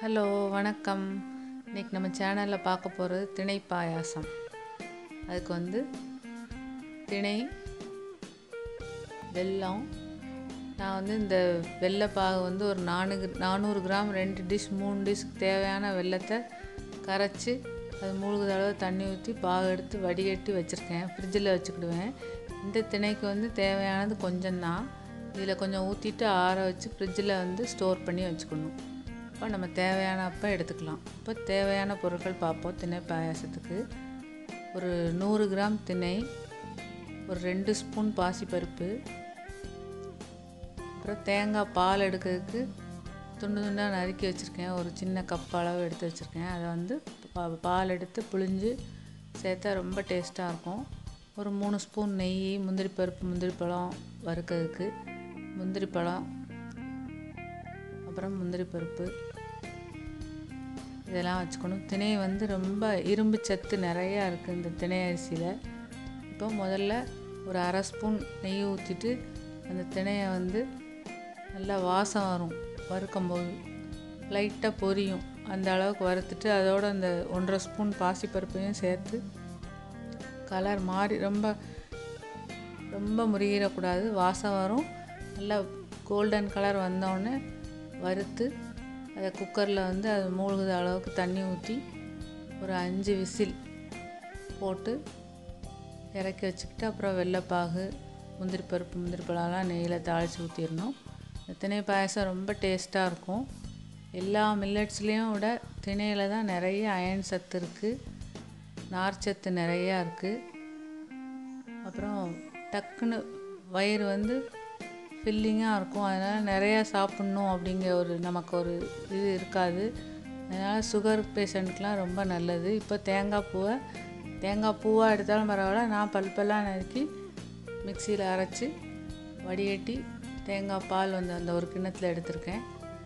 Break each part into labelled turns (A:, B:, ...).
A: hello வணக்கம் இன்றைக்கி நம்ம சேனலில் பார்க்க போகிறது திணை பாயாசம் அதுக்கு வந்து திணை வெல்லம் நான் வந்து இந்த வெள்ளைப்பாகு வந்து ஒரு நானூறு நானூறு கிராம் ரெண்டு டிஷ் மூணு டிஷ்க்கு தேவையான வெல்லத்தை கரைச்சி அது மூழ்குத அளவு தண்ணி ஊற்றி பாகு எடுத்து வடிகட்டி வச்சுருக்கேன் ஃப்ரிட்ஜில் வச்சுக்கிடுவேன் இந்த திணைக்கு வந்து தேவையானது கொஞ்சம்தான் இதில் கொஞ்சம் ஊற்றிட்டு ஆற வச்சு ஃப்ரிட்ஜில் வந்து ஸ்டோர் பண்ணி வச்சுக்கணும் அப்போ நம்ம தேவையான அப்போ எடுத்துக்கலாம் இப்போ தேவையான பொருட்கள் பார்ப்போம் திணை பாயாசத்துக்கு ஒரு நூறு கிராம் திணை ஒரு ரெண்டு ஸ்பூன் பாசிப்பருப்பு அப்புறம் தேங்காய் பால் எடுக்கிறதுக்கு துண்டு துண்டாக நறுக்கி வச்சுருக்கேன் ஒரு சின்ன கப் அளவு எடுத்து வச்சுருக்கேன் அதை வந்து பா பால் எடுத்து புழிஞ்சு சேர்த்தா ரொம்ப டேஸ்ட்டாக இருக்கும் ஒரு மூணு ஸ்பூன் நெய் முந்திரி பருப்பு முந்திரி பழம் வறுக்கிறதுக்கு முந்திரி பழம் அப்புறம் முந்திரி பருப்பு இதெல்லாம் வச்சுக்கணும் திணை வந்து ரொம்ப இரும்பு சத்து நிறையா இருக்குது இந்த திணை அரிசியில் இப்போ முதல்ல ஒரு அரை ஸ்பூன் நெய் ஊற்றிட்டு அந்த திணையை வந்து நல்லா வாசம் வரும் வறுக்கும்போது லைட்டாக பொரியும் அந்த அளவுக்கு வறுத்துட்டு அதோட அந்த ஒன்றரை ஸ்பூன் பாசிப்பருப்பையும் சேர்த்து கலர் மாறி ரொம்ப ரொம்ப முருகிடக்கூடாது வாசம் வரும் நல்லா கோல்டன் கலர் வந்தோடனே வறுத்து அதை குக்கரில் வந்து அது மூழ்குத அளவுக்கு தண்ணி ஊற்றி ஒரு அஞ்சு விசில் போட்டு இறக்கி வச்சுக்கிட்டு அப்புறம் வெள்ளைப்பாகு முந்திரி பருப்பு முந்திரி பழம்லாம் நெய்யில் தாளித்து ஊற்றிடணும் இந்த திணை பாயசம் ரொம்ப டேஸ்ட்டாக இருக்கும் எல்லா மில்லட்ஸ்லேயும் விட திணையில் தான் நிறைய அயன் சத்து இருக்குது நார்ச்சத்து நிறையா இருக்குது அப்புறம் டக்குன்னு வயிறு வந்து ஃபில்லிங்காக இருக்கும் அதனால் நிறையா சாப்பிட்ணும் அப்படிங்கிற ஒரு நமக்கு ஒரு இது இருக்காது அதனால் சுகர் பேஷண்ட்க்கெலாம் ரொம்ப நல்லது இப்போ தேங்காய் பூவை தேங்காய் பூவாக எடுத்தாலும் பரவாயில்ல நான் பல்பெல்லாம் நறுக்கி மிக்சியில் அரைச்சி வடிகட்டி தேங்காய் பால் வந்து அந்த ஒரு கிண்ணத்தில் எடுத்திருக்கேன்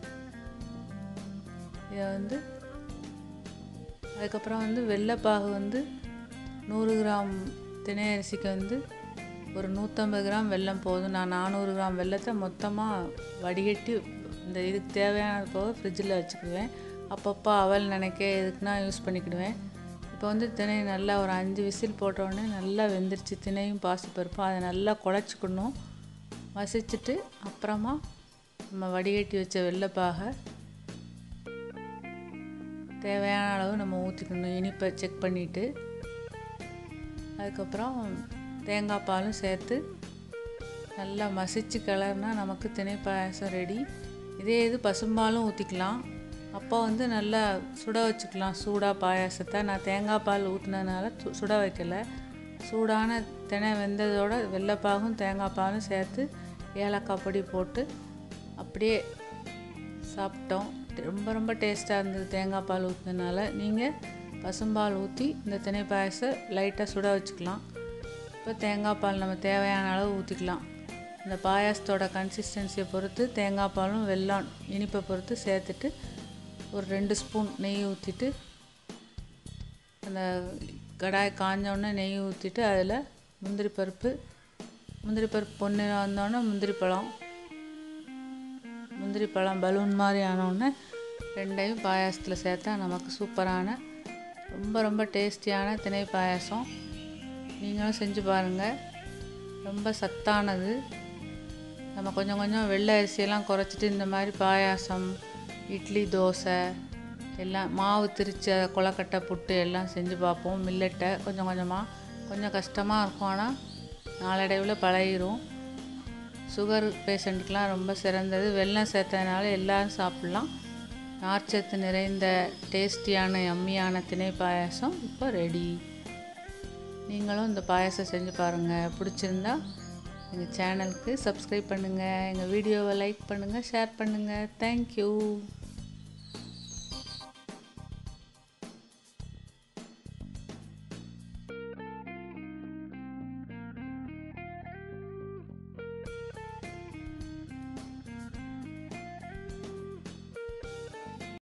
A: இதை வந்து அதுக்கப்புறம் வந்து வெள்ளைப்பாகு வந்து நூறு கிராம் திணை அரிசிக்கு வந்து ஒரு நூற்றம்பது கிராம் வெல்லம் போதும் நான் நானூறு கிராம் வெல்லத்தை மொத்தமாக வடிகட்டி இந்த இதுக்கு தேவையானது போக ஃப்ரிட்ஜில் வச்சுக்குவேன் அப்பப்போ அவல் நினைக்க எதுக்குன்னா யூஸ் பண்ணிக்கிடுவேன் இப்போ வந்து திணை நல்லா ஒரு அஞ்சு விசில் போட்டோடனே நல்லா வெந்துருச்சு திணையும் பாசிப்பருப்பும் அதை நல்லா குழச்சிக்கணும் வசிச்சுட்டு அப்புறமா நம்ம வடிகட்டி வச்ச வெள்ளைப்பாகை தேவையான அளவு நம்ம ஊற்றிக்கணும் இனிப்பை செக் பண்ணிவிட்டு அதுக்கப்புறம் தேங்காய் பாலும் சேர்த்து நல்லா மசிச்சு கிளறுனா நமக்கு திணை பாயாசம் ரெடி இதே இது பசும்பாலும் ஊற்றிக்கலாம் அப்போ வந்து நல்லா சுட வச்சுக்கலாம் சூடாக பாயாசத்தை நான் தேங்காய் பால் ஊற்றினதுனால சுட வைக்கலை சூடான தினை வெந்ததோட வெள்ளைப்பாகும் தேங்காய் பாலும் சேர்த்து ஏலக்காய் பொடி போட்டு அப்படியே சாப்பிட்டோம் ரொம்ப ரொம்ப டேஸ்ட்டாக இருந்தது தேங்காய் பால் ஊற்றினால நீங்கள் பசும்பால் ஊற்றி இந்த திணை பாயசம் லைட்டாக சுட வச்சுக்கலாம் இப்போ தேங்காய் பால் நம்ம தேவையான அளவு ஊற்றிக்கலாம் இந்த பாயாசத்தோட கன்சிஸ்டன்சியை பொறுத்து தேங்காய் பாலும் வெல்லம் இனிப்பை பொறுத்து சேர்த்துட்டு ஒரு ரெண்டு ஸ்பூன் நெய் ஊற்றிட்டு அந்த கடாய் காஞ்சோடனே நெய் ஊற்றிட்டு அதில் முந்திரி பருப்பு முந்திரி பருப்பு பொன்னிறம் வந்தோடனே முந்திரி பழம் முந்திரி பழம் பலூன் மாதிரி ஆனோடனே ரெண்டையும் பாயாசத்தில் சேர்த்தா நமக்கு சூப்பரான ரொம்ப ரொம்ப டேஸ்டியான திணை பாயாசம் நீங்களும் செஞ்சு பாருங்கள் ரொம்ப சத்தானது நம்ம கொஞ்சம் கொஞ்சம் வெள்ளை அரிசியெல்லாம் குறைச்சிட்டு இந்த மாதிரி பாயாசம் இட்லி தோசை எல்லாம் மாவு திரிச்ச கொலக்கட்டை புட்டு எல்லாம் செஞ்சு பார்ப்போம் மில்லட்டை கொஞ்சம் கொஞ்சமாக கொஞ்சம் கஷ்டமாக இருக்கும் ஆனால் நாளடைவில் பழகிரும் சுகர் பேஷண்ட்டுக்கெலாம் ரொம்ப சிறந்தது வெல்லம் சேர்த்ததுனால எல்லோரும் சாப்பிட்லாம் நார்ச்சத்து நிறைந்த டேஸ்டியான எம்மியான திணை பாயாசம் இப்போ ரெடி நீங்களும் இந்த பாயாசம் செஞ்சு பாருங்கள் பிடிச்சிருந்தா எங்கள் சேனலுக்கு சப்ஸ்கிரைப் பண்ணுங்கள் எங்கள் வீடியோவை லைக் பண்ணுங்கள் ஷேர் பண்ணுங்கள் தேங்க்யூ